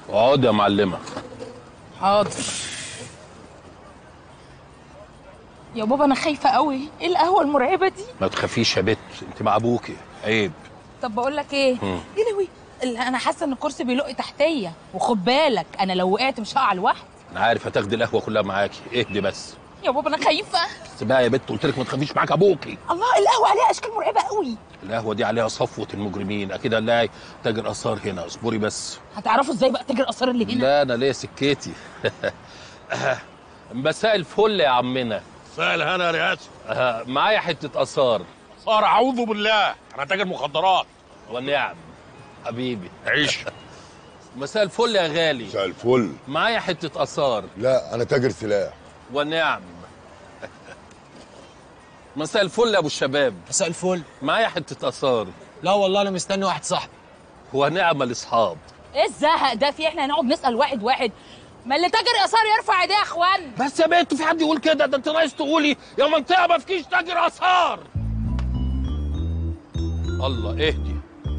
اقعدي يا معلمه حاضر يا بابا انا خايفه قوي ايه القهوه المرعبه دي ما تخافيش يا بت انت مع ابوكي عيب طب بقول لك ايه مم. ايه لوي انا حاسه ان الكرسي بيلق تحتيا وخد بالك انا لو وقعت مش هقع لوحدي انا عارف هتاخدي القهوه كلها معاكي اهدي بس يا بابا انا خايفه بس بقى يا بت قلت لك ما تخافيش معاك ابوكي الله القهوه عليها اشكال مرعبه قوي القهوه دي عليها صفوه المجرمين اكيد هنلاقي تاجر اثار هنا اصبري بس هتعرفوا ازاي بقى تاجر الاثار اللي هنا لا انا ليا سكتي مساء الفل يا عمنا مساء الهنا يا رئاسه آه، معايا حته اثار صار اعوذ بالله انا تاجر مخدرات ونعم حبيبي عيش مساء الفل يا غالي مساء الفل معايا حته اثار لا انا تاجر سلاح ونعم مساء الفل يا ابو الشباب مساء الفل معايا حته اثار لا والله انا مستني واحد صاحبي ونعم الاصحاب ايه الزهق ده في احنا هنقعد نسال واحد واحد ما اللي تاجر اثار يرفع ايديه يا اخوان بس يا بنت في حد يقول كده ده انت ناقص تقولي يا منطقه ما فيكيش تاجر اثار الله اهدي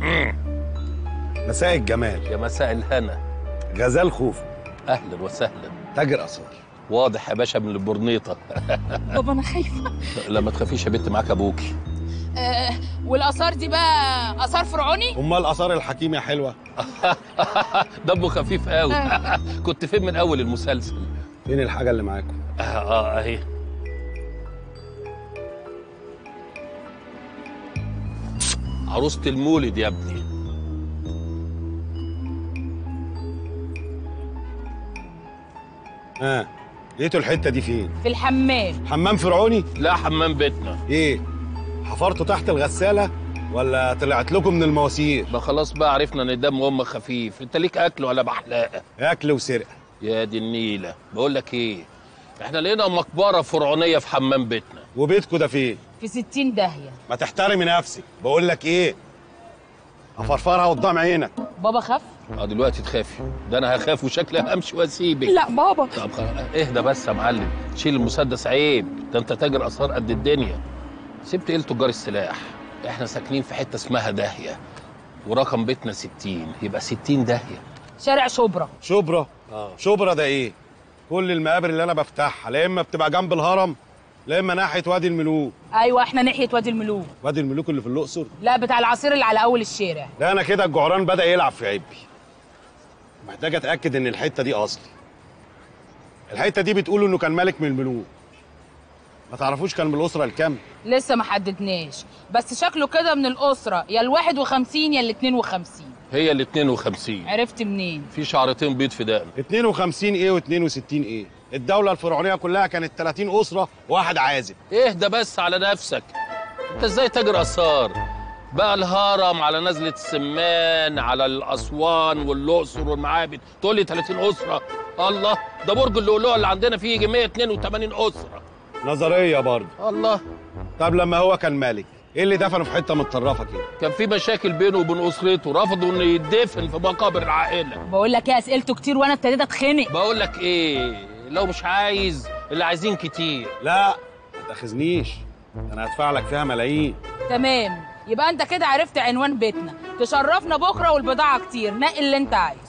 مساء الجمال يا مساء الهنا غزال خوف اهلا وسهلا تاجر اثار واضح يا باشا من البرنيطه بابا انا خايفه لا ما تخافيش يا بنت معاك ابوكي آه والاثار دي بقى اثار فرعوني امال اثار الحكيم يا حلوه دمه خفيف قوي كنت فين من اول المسلسل فين الحاجه اللي معاكم اه, آه اهي عروسة المولد يا ابني ها لقيتوا الحته دي فين في الحمام حمام فرعوني لا حمام بيتنا ايه حفرتوا تحت الغساله ولا طلعت لكم من المواسير ما خلاص بقى عرفنا ان دم امك خفيف انت ليك اكل ولا بحلاقه اكل وسرقه يا دي النيله بقول لك ايه احنا لقينا مقبره فرعونيه في حمام بيتنا وبيتكوا ده فين في 60 داهيه ما تحترمي نفسك بقول لك ايه افرفرها قدام عينك بابا خف اه دلوقتي تخافي ده انا هخاف وشكلي همشي واسيبك لا بابا طب خلاص اهدى بس يا معلم شيل المسدس عيب ده انت تاجر اثار قد الدنيا سبت ايه لتجار السلاح احنا ساكنين في حته اسمها داهيه ورقم بيتنا 60 يبقى 60 داهيه شارع شبرا شبرا اه شبرا ده ايه كل المقابر اللي انا بفتحها لا اما بتبقى جنب الهرم لا اما ناحيه وادي الملوك ايوه احنا ناحيه وادي الملوك وادي الملوك اللي في الاقصر لا بتاع العصير اللي على اول الشارع لا انا كده الجعران بدا يلعب في عبي محتاج اتاكد ان الحته دي اصلي الحته دي بتقول انه كان ملك من الملوك ما تعرفوش كان من الاسره الكام لسه ما حددناش بس شكله كده من الاسره يا ال 51 يا ال 52 هي ال 52 عرفت منين في شعرتين بيض في دقن 52 ايه و62 ايه الدوله الفرعونيه كلها كانت 30 اسره وواحد عازب اهدى بس على نفسك انت ازاي تاجر اثار بقى الهرم على نزلة السمان على الأسوان والأقصر والمعابد تقول لي 30 أسرة الله ده برج اللؤلؤة اللي عندنا فيه يجي 182 أسرة نظريه برضه الله طب لما هو كان ملك ايه اللي دفنه في حته متطرفه كده كان في مشاكل بينه وبين أسرته رفضوا إنه يدفن في مقابر العائلة بقول لك ايه اسئلته كتير وانا ابتديت اتخنق بقول لك إيه لو مش عايز اللي عايزين كتير لا ما تاخذنيش انا هدفع لك فيها ملايين تمام يبقى انت كده عرفت عنوان بيتنا تشرفنا بكره والبضاعه كتير نقي اللي انت عايزه